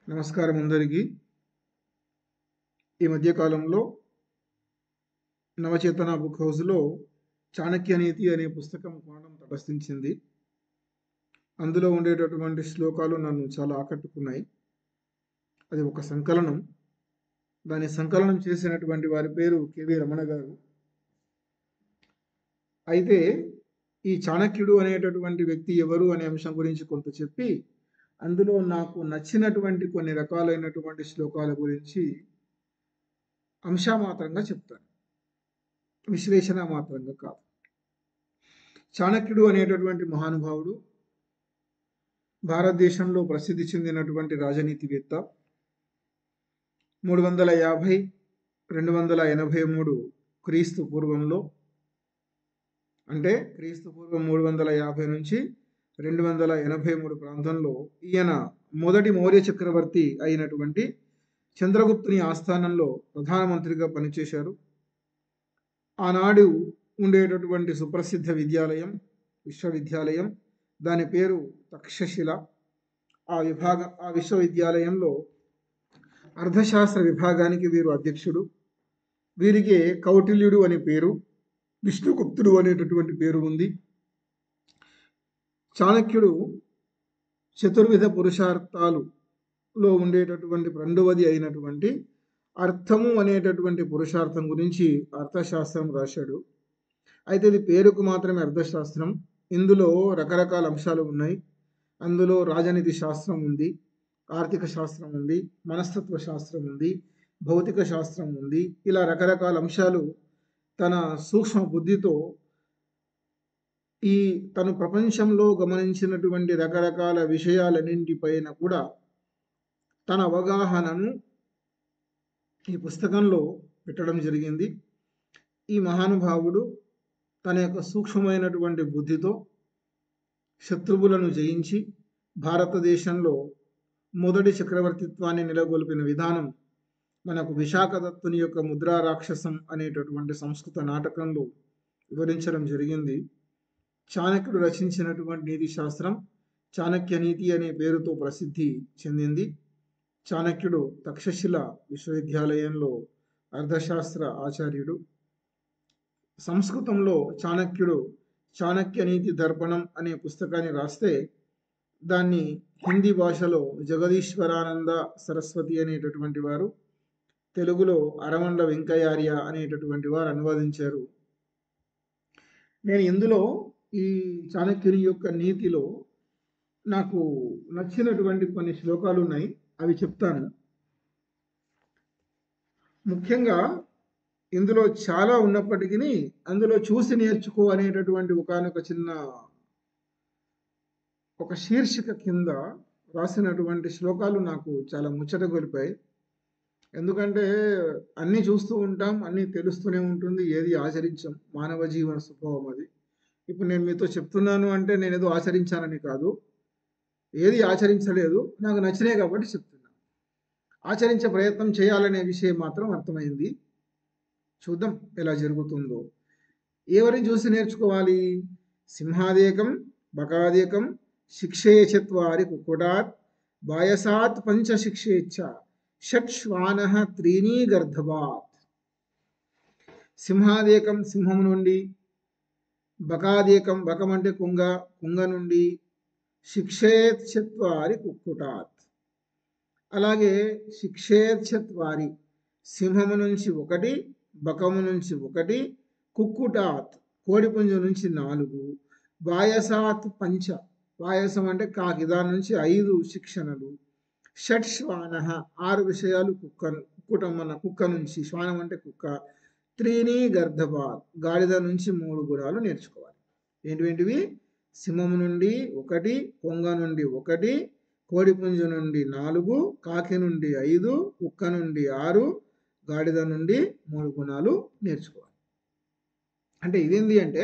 నమస్కారం అందరికీ ఈ మధ్యకాలంలో నవచేతన బుక్ హౌస్లో చాణక్య నీతి అనే పుస్తకం కొనడం తటస్థించింది అందులో ఉండేటటువంటి శ్లోకాలు నన్ను చాలా ఆకట్టుకున్నాయి అది ఒక సంకలనం దాని సంకలనం చేసినటువంటి వారి పేరు కెవి రమణ గారు అయితే ఈ చాణక్యుడు అనేటటువంటి వ్యక్తి ఎవరు అనే అంశం గురించి కొంత చెప్పి అందులో నాకు నచ్చినటువంటి కొన్ని రకాలైనటువంటి శ్లోకాల గురించి అంశమాత్రంగా చెప్తాను విశ్లేషణ మాత్రంగా కాదు చాణక్యుడు అనేటటువంటి మహానుభావుడు భారతదేశంలో ప్రసిద్ధి చెందినటువంటి రాజనీతివేత్త మూడు వందల యాభై రెండు వందల ఎనభై మూడు క్రీస్తు పూర్వంలో అంటే క్రీస్తు పూర్వం మూడు వందల యాభై నుంచి రెండు వందల ఎనభై మూడు ప్రాంతంలో ఈయన మొదటి మౌర్య చక్రవర్తి అయినటువంటి చంద్రగుప్తుని ఆస్థానంలో ప్రధానమంత్రిగా పనిచేశారు ఆనాడు ఉండేటటువంటి సుప్రసిద్ధ విద్యాలయం విశ్వవిద్యాలయం దాని పేరు తక్షశిల ఆ విభాగ ఆ విశ్వవిద్యాలయంలో అర్థశాస్త్ర విభాగానికి వీరు అధ్యక్షుడు వీరికి కౌటిల్యుడు అనే పేరు విష్ణుగుప్తుడు అనేటటువంటి పేరు ఉంది చాణక్యుడు చతుర్విధ పురుషార్థాలులో ఉండేటటువంటి రెండవది అయినటువంటి అర్థము అనేటటువంటి పురుషార్థం గురించి అర్థశాస్త్రం రాశాడు అయితే ఇది పేరుకు మాత్రమే అర్థశాస్త్రం ఇందులో రకరకాల అంశాలు ఉన్నాయి అందులో రాజనీతి శాస్త్రం ఉంది ఆర్థిక శాస్త్రం ఉంది మనస్తత్వ శాస్త్రం ఉంది భౌతిక శాస్త్రం ఉంది ఇలా రకరకాల అంశాలు తన సూక్ష్మ బుద్ధితో ఈ తను ప్రపంచంలో గమనించినటువంటి రకరకాల విషయాలన్నింటిపైన కూడా తన అవగాహనను ఈ పుస్తకంలో పెట్టడం జరిగింది ఈ మహానుభావుడు తన యొక్క సూక్ష్మమైనటువంటి బుద్ధితో శత్రువులను జయించి భారతదేశంలో మొదటి చక్రవర్తిత్వాన్ని నెలకొల్పిన విధానం మనకు విశాఖదత్తుని యొక్క ముద్రా రాక్షసం అనేటటువంటి సంస్కృత నాటకంలో వివరించడం జరిగింది చాణక్యుడు రచించినటువంటి నీతి శాస్త్రం చాణక్య నీతి అనే పేరుతో ప్రసిద్ధి చెందింది చాణక్యుడు తక్షశిల విశ్వవిద్యాలయంలో అర్థశాస్త్ర ఆచార్యుడు సంస్కృతంలో చాణక్యుడు చాణక్య నీతి దర్పణం అనే పుస్తకాన్ని రాస్తే దాన్ని హిందీ భాషలో జగదీశ్వరానంద సరస్వతి అనేటటువంటి వారు తెలుగులో అరమండ వెంకయ్యార్య అనేటటువంటి వారు అనువాదించారు నేను ఇందులో ఈ చాణక్యుని యొక్క నీతిలో నాకు నచ్చినటువంటి కొన్ని శ్లోకాలు ఉన్నాయి అవి చెప్తాను ముఖ్యంగా ఇందులో చాలా ఉన్నప్పటికీ అందులో చూసి నేర్చుకో అనేటటువంటి ఒకనొక చిన్న ఒక శీర్షిక కింద రాసినటువంటి శ్లోకాలు నాకు చాలా ముచ్చట గొలిపాయి ఎందుకంటే అన్నీ చూస్తూ ఉంటాం అన్నీ తెలుస్తూనే ఉంటుంది ఏది ఆచరించం మానవ జీవన స్వభావం అది ఇప్పుడు నేను మీతో చెప్తున్నాను అంటే నేను ఏదో ఆచరించానని కాదు ఏది ఆచరించలేదు నాకు నచ్చినాయి కాబట్టి చెప్తున్నాను ఆచరించే ప్రయత్నం చేయాలనే విషయం మాత్రం అర్థమైంది చూద్దాం ఎలా జరుగుతుందో ఎవరిని చూసి నేర్చుకోవాలి సింహాదేకం బకాదేకం శిక్షే చత్వారి కుక్కుటాత్ బాయసాత్ పంచ శిక్షేచ్ఛ షట్ శ్వాన త్రీణీ గర్ధవాత్ సింహాదేకం సింహం నుండి బకాదేకం బకం అంటే కుంగ కుంగ నుండి శిక్షేచ్ఛత్వారి కుక్కుటాత్ అలాగే శిక్షేచ్ఛత్వారి సింహము నుంచి ఒకటి బకము నుంచి ఒకటి కుక్కుటాత్ కోడిపుంజు నుంచి నాలుగు వాయసాత్ పంచ వాయసం అంటే కాకి దాని నుంచి ఐదు శిక్షణలు షట్ శ్వాన ఆరు విషయాలు కుక్క కుక్కటం మన కుక్క నుంచి శ్వానం అంటే కుక్క త్రీని గర్ధపాత్ గాడిద నుంచి మూడు గుణాలు నేర్చుకోవాలి ఏంటివేంటివి సింహం నుండి ఒకటి కొంగ నుండి ఒకటి కోడిపుంజు నుండి నాలుగు కాకి నుండి ఐదు కుక్క నుండి ఆరు గాడిద నుండి మూడు గుణాలు నేర్చుకోవాలి అంటే ఇదేంటి అంటే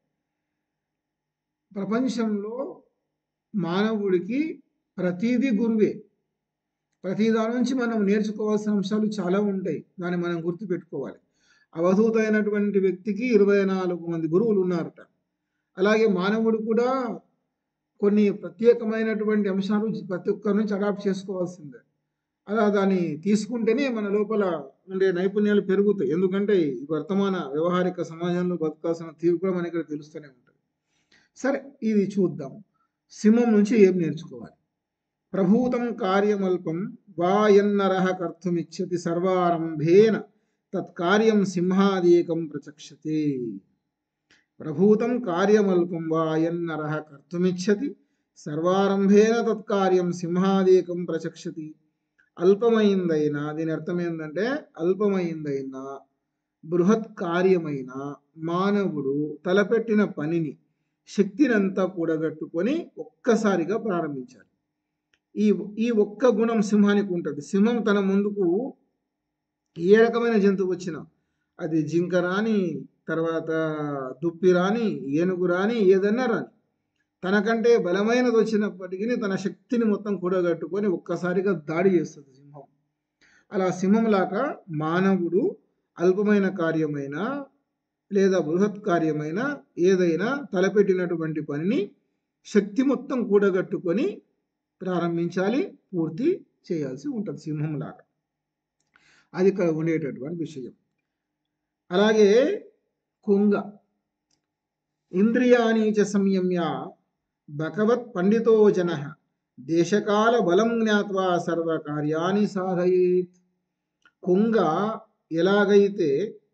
ప్రపంచంలో మానవుడికి ప్రతీది గురువే ప్రతి దాని నుంచి మనం నేర్చుకోవాల్సిన అంశాలు చాలా ఉంటాయి దాన్ని మనం గుర్తుపెట్టుకోవాలి అవధూత అయినటువంటి వ్యక్తికి ఇరవై నాలుగు మంది గురువులు ఉన్నారట అలాగే మానవుడు కూడా కొన్ని ప్రత్యేకమైనటువంటి అంశాలు ప్రతి ఒక్కరి నుంచి అడాప్ట్ చేసుకోవాల్సిందే అలా దాన్ని తీసుకుంటేనే మన లోపల ఉండే నైపుణ్యాలు పెరుగుతాయి ఎందుకంటే ఈ వర్తమాన వ్యవహారిక సమాజంలో బతకాల్సిన తీరు కూడా మనకి ఇక్కడ తెలుస్తూనే ఉంటుంది సరే ఇది చూద్దాం సింహం నుంచి ఏం నేర్చుకోవాలి ప్రభూతం కార్యమల్పం వాయన్నరహ కర్తుమిచ్చతి సర్వారంభేన తత్కార్యం సింహాదీకం ప్రచక్షతే ప్రభూతం కార్యమల్పం వాయన్నరహ కర్తుమిచ్చతి సర్వారంభేన తత్కార్యం సింహాదీకం ప్రచక్షతి అల్పమైందైనా దీని అర్థం ఏంటంటే అల్పమైందైనా బృహత్ కార్యమైన మానవుడు తలపెట్టిన పనిని శక్తినంతా కూడగట్టుకొని ఒక్కసారిగా ప్రారంభించాలి ఈ ఈ ఒక్క గుణం సింహానికి ఉంటుంది సింహం తన ముందుకు ఏ రకమైన జంతువు వచ్చినా అది జింక రాని తర్వాత దుప్పి రాని ఏనుగు రాని ఏదన్నా రాని తనకంటే బలమైనది వచ్చినప్పటికీ తన శక్తిని మొత్తం కూడగట్టుకొని ఒక్కసారిగా దాడి చేస్తుంది సింహం అలా సింహంలాగా మానవుడు అల్పమైన కార్యమైన లేదా బృహత్ కార్యమైన ఏదైనా తలపెట్టినటువంటి పనిని శక్తి మొత్తం కూడగట్టుకొని ప్రారంభించాలి పూర్తి చేయాల్సి ఉంటుంది సింహంలాగా అది ఇక్కడ ఉండేటటువంటి విషయం అలాగే కుంగ ఇంద్రియాణి చ సంయమ్య భగవత్ పండితో జన దేశకాల బలం జ్ఞాత్వా సర్వకార్యాన్ని సాధయేత్ కుంగ ఎలాగైతే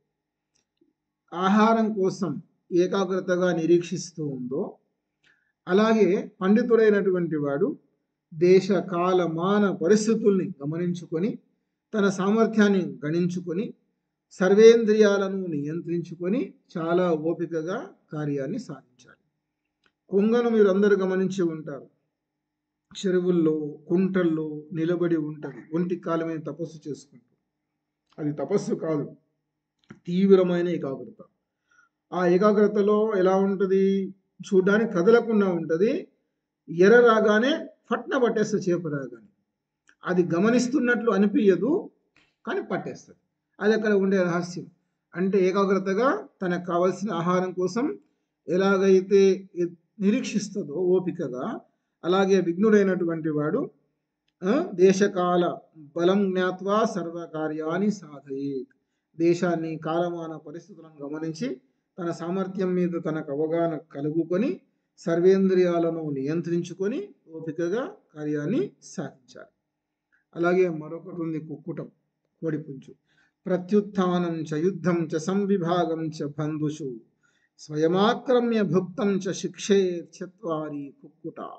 ఆహారం కోసం ఏకాగ్రతగా నిరీక్షిస్తూ ఉందో అలాగే పండితుడైనటువంటి వాడు దేశ కాల మాన పరిస్థితుల్ని గమనించుకొని తన సామర్థ్యాన్ని గణించుకొని సర్వేంద్రియాలను నియంత్రించుకొని చాలా ఓపికగా కార్యాన్ని సాధించాలి కొంగను మీరు అందరూ గమనించి ఉంటారు చెరువుల్లో కుంటల్లో నిలబడి ఉంటుంది ఒంటి కాలమైన తపస్సు చేసుకుంటూ అది తపస్సు కాదు తీవ్రమైన ఏకాగ్రత ఆ ఏకాగ్రతలో ఎలా ఉంటుంది చూడ్డానికి కదలకుండా ఉంటుంది ఎర్ర రాగానే ఫట్న పట్టేస్తుంది చేప రాగానే అది గమనిస్తున్నట్లు అనిపించదు కానీ పట్టేస్తుంది అది అక్కడ ఉండే రహస్యం అంటే ఏకాగ్రతగా తనకు కావలసిన ఆహారం కోసం ఎలాగైతే ఎ- నిరీక్షిస్తుందో ఓపికగా అలాగే విఘ్నుడైనటువంటి వాడు ఆ, దేశకాల బలం జ్ఞాత్వా సర్వకార్యాన్ని సాధయేత్ దేశాన్ని కాలమాన పరిస్థితులను గమనించి తన సామర్థ్యం మీద తనకు అవగాహన కలుగుకొని సర్వేంద్రియాలను నియంత్రించుకొని ఓపికగా కార్యాన్ని సాధించాలి అలాగే మరొకటి ఉంది కుక్కుటం కోడిపుంచు ప్రత్యుత్థానం చ యుద్ధం చ సంవిభాగం చ బంధుషు స్వయమాక్రమ్య భుక్తం చ శిక్షే చత్వారి కుక్కుటాత్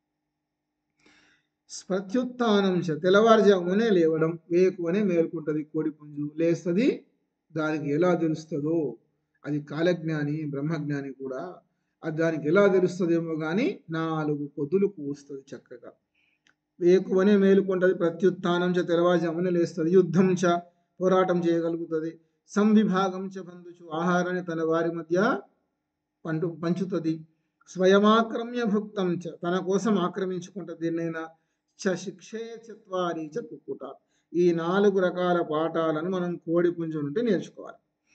ప్రత్యుత్థానం చ తెల్లవారుజామునే లేవడం వేకువనే మేల్కుంటుంది కోడిపుంజు లేస్తుంది దానికి ఎలా తెలుస్తుందో అది కాలజ్ఞాని బ్రహ్మజ్ఞాని కూడా అది దానికి ఎలా తెలుస్తుందేమో కానీ నాలుగు పొద్దులు కూస్తుంది చక్కగా వేకువనే మేలుకుంటుంది ప్రత్యుత్థానం చ తెల్లవారుజామునే లేస్తుంది యుద్ధం చ పోరాటం చేయగలుగుతుంది సంవిభాగం చ బంధుచు ఆహారాన్ని తన వారి మధ్య పంటు పంచుతుంది స్వయమాక్రమ్య భుక్తం చ తన కోసం ఆక్రమించుకుంటుంది దీన్నైనా చ శిక్షే చత్వారి చ కుక్కుట ఈ నాలుగు రకాల పాఠాలను మనం కోడి పుంజు నుండి నేర్చుకోవాలి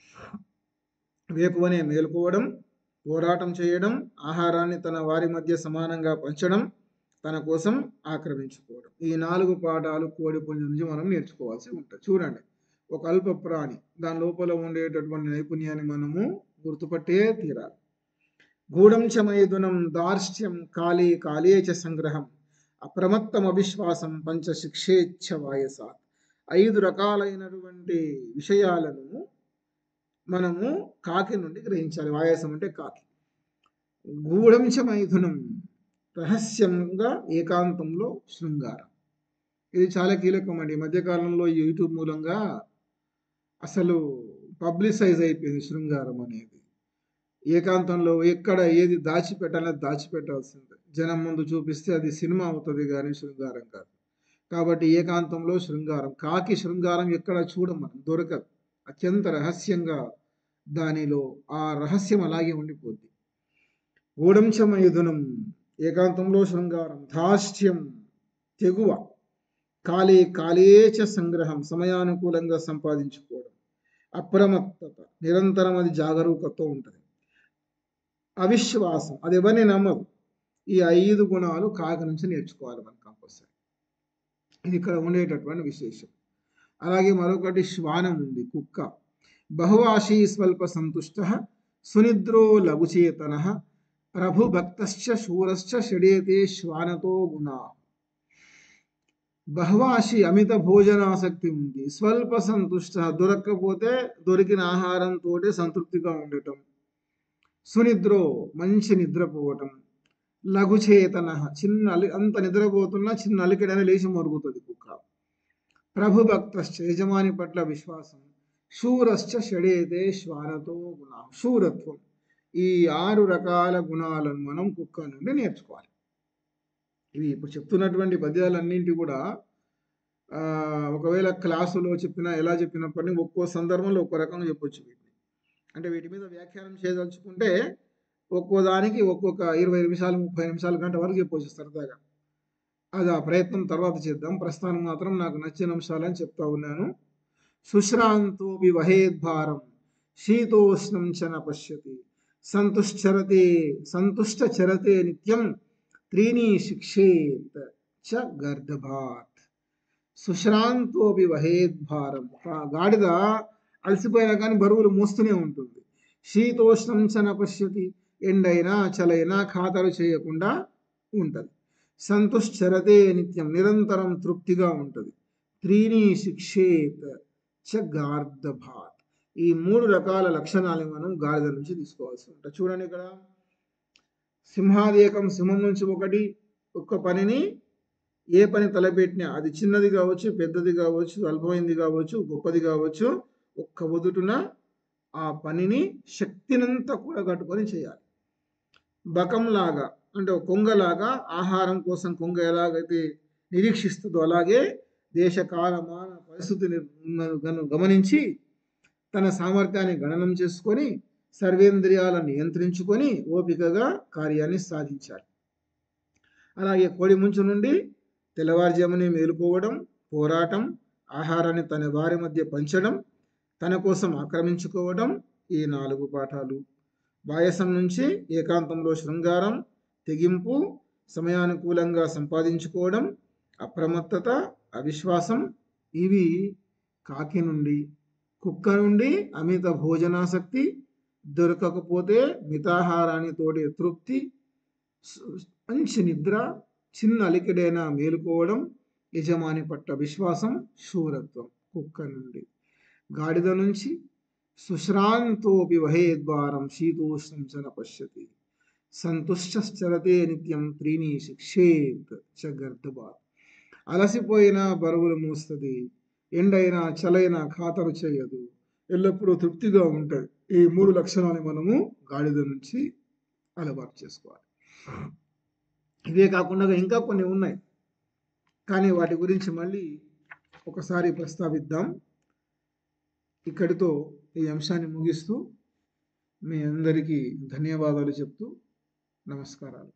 వేకువనే మేలుకోవడం పోరాటం చేయడం ఆహారాన్ని తన వారి మధ్య సమానంగా పంచడం తన కోసం ఆక్రమించుకోవడం ఈ నాలుగు పాఠాలు కోడి పుంజు నుంచి మనం నేర్చుకోవాల్సి ఉంటుంది చూడండి ఒక అల్ప ప్రాణి దాని లోపల ఉండేటటువంటి నైపుణ్యాన్ని మనము గుర్తుపట్టే తీరాలి గూఢం చ మైథునం దార్ష్ట్యం కాళే కాళే చ సంగ్రహం అప్రమత్తం అవిశ్వాసం పంచ శిక్షేచ్ఛ వాయసాత్ ఐదు రకాలైనటువంటి విషయాలను మనము కాకి నుండి గ్రహించాలి వాయసం అంటే కాకి గూఢం చ మైథునం రహస్యంగా ఏకాంతంలో శృంగారం ఇది చాలా కీలకం అండి ఈ మధ్యకాలంలో ఈ యూట్యూబ్ మూలంగా అసలు పబ్లిసైజ్ అయిపోయింది శృంగారం అనేది ఏకాంతంలో ఎక్కడ ఏది దాచిపెట్టాలో దాచిపెట్టాల్సిందే జనం ముందు చూపిస్తే అది సినిమా అవుతుంది కానీ శృంగారం కాదు కాబట్టి ఏకాంతంలో శృంగారం కాకి శృంగారం ఎక్కడ చూడం మనం దొరకదు అత్యంత రహస్యంగా దానిలో ఆ రహస్యం అలాగే ఉండిపోద్ది గూఢంచమయుధనం ఏకాంతంలో శృంగారం ధాష్ట్యం తెగువ కాలే కాలేచ సంగ్రహం సమయానుకూలంగా సంపాదించుకోవడం అప్రమత్తత నిరంతరం అది జాగరూకతో ఉంటుంది అవిశ్వాసం అది ఎవరిని నమ్మదు ఈ ఐదు గుణాలు కాకి నుంచి నేర్చుకోవాలి మనం కంపల్సరీ ఇది ఇక్కడ ఉండేటటువంటి విశేషం అలాగే మరొకటి శ్వానం ఉంది కుక్క బహువాషీ స్వల్ప సంతుష్ట సునిద్రో లఘుచేతన ప్రభుభక్తశ్చ శూరశ్చ షడేతే శ్వానతో గుణా బహువాషి అమిత భోజనాసక్తి ఉంది స్వల్ప సంతుష్ట దొరక్కపోతే దొరికిన ఆహారంతో సంతృప్తిగా ఉండటం సునిద్రో మంచి నిద్రపోవటం లఘుచేతన చిన్న అలి అంత నిద్రపోతున్నా చిన్న అలికిడని లేచి మరుగుతుంది కుక్క ప్రభుభక్తశ్చ యజమాని పట్ల విశ్వాసం శూరశ్చ షడేతే శ్వానతో గుణ శూరత్వం ఈ ఆరు రకాల గుణాలను మనం కుక్క నుండి నేర్చుకోవాలి ఇవి ఇప్పుడు చెప్తున్నటువంటి పద్యాలన్నింటి కూడా ఆ, ఒకవేళ క్లాసులో చెప్పినా ఎలా చెప్పినప్పటికీ ఒక్కో సందర్భంలో ఒక్కో రకంగా చెప్పొచ్చు వీటిని అంటే వీటి మీద వ్యాఖ్యానం చేయదలుచుకుంటే ఒక్కో దానికి ఒక్కొక్క ఇరవై నిమిషాలు ముప్పై నిమిషాలు గంట వరకు చెప్పొచ్చు సరదాగా అది ఆ ప్రయత్నం తర్వాత చేద్దాం ప్రస్తుతానికి మాత్రం నాకు నచ్చిన అంశాలని చెప్తా ఉన్నాను శుశ్రాంతో వివహేద్భారం శీతోష్ణం చ న పశ్యతి సంతుశ్చరతే సంతుష్టచరతే నిత్యం త్రీణి శిక్షేత్ చ గర్ధభాత్ సుశ్రాంతోపి వహేద్భారం ఆ గాడిద అలసిపోయినా కానీ బరువులు మోస్తూనే ఉంటుంది శీతోష్ణం చ న పశ్యతి ఎండైనా చలైనా ఖాతరు చేయకుండా ఉంటుంది సంతుశ్చరతే నిత్యం నిరంతరం తృప్తిగా ఉంటుంది త్రీణి శిక్షేత్ చ గార్ధభాత్ ఈ మూడు రకాల లక్షణాలను మనం గాడిద నుంచి తీసుకోవాల్సి ఉంటుంది చూడండి ఇక్కడ సింహాదేకం సింహం నుంచి ఒకటి ఒక్క పనిని ఏ పని తలపెట్టినా అది చిన్నది కావచ్చు పెద్దది కావచ్చు అల్పమైంది కావచ్చు గొప్పది కావచ్చు ఒక్క ఒదుటున ఆ పనిని శక్తినంతా కూడా కట్టుకొని చేయాలి బకంలాగా అంటే ఒక కొంగలాగా ఆహారం కోసం కొంగ ఎలాగైతే నిరీక్షిస్తుందో అలాగే దేశ కాలమాన పరిస్థితిని ఉన్న- గను- గమనించి తన సామర్థ్యాన్ని గణనం చేసుకొని సర్వేంద్రియాలను నియంత్రించుకొని ఓపికగా కార్యాన్ని సాధించాలి అలాగే కోడి ముంచు నుండి తెల్లవారుజామునే మేలుకోవడం పోరాటం ఆహారాన్ని తన వారి మధ్య పంచడం తన కోసం ఆక్రమించుకోవడం ఈ నాలుగు పాఠాలు బాయసం నుంచి ఏకాంతంలో శృంగారం తెగింపు సమయానుకూలంగా సంపాదించుకోవడం అప్రమత్తత అవిశ్వాసం ఇవి కాకి నుండి కుక్క నుండి అమిత భోజనాసక్తి దొరకకపోతే మితాహారాన్ని తోడే తృప్తి సు- మంచి నిద్ర చిన్న అలికిడైన మేలుకోవడం యజమాని పట్ల విశ్వాసం శూరత్వం కుక్క నుండి గాడిద నుంచి సుశ్రాంతోపి వహేద్వారం శీతోష్ణం చ న పశ్యతి సంతుష్టశ్చరతే నిత్యం త్రీణి శిక్షేత్ చ గర్ధబాత్ అలసిపోయిన బరువులు మోస్తుంది ఎండైనా చలైనా ఖాతరు చేయదు ఎల్లప్పుడూ తృప్తిగా ఉంటుంది ఈ మూడు లక్షణాలు మనము గాడిద నుంచి అలవాటు చేసుకోవాలి ఇవే కాకుండా ఇంకా కొన్ని ఉన్నాయి కానీ వాటి గురించి మళ్ళీ ఒకసారి ప్రస్తావిద్దాం ఇక్కడితో ఈ అంశాన్ని ముగిస్తూ మీ అందరికీ ధన్యవాదాలు చెప్తూ నమస్కారాలు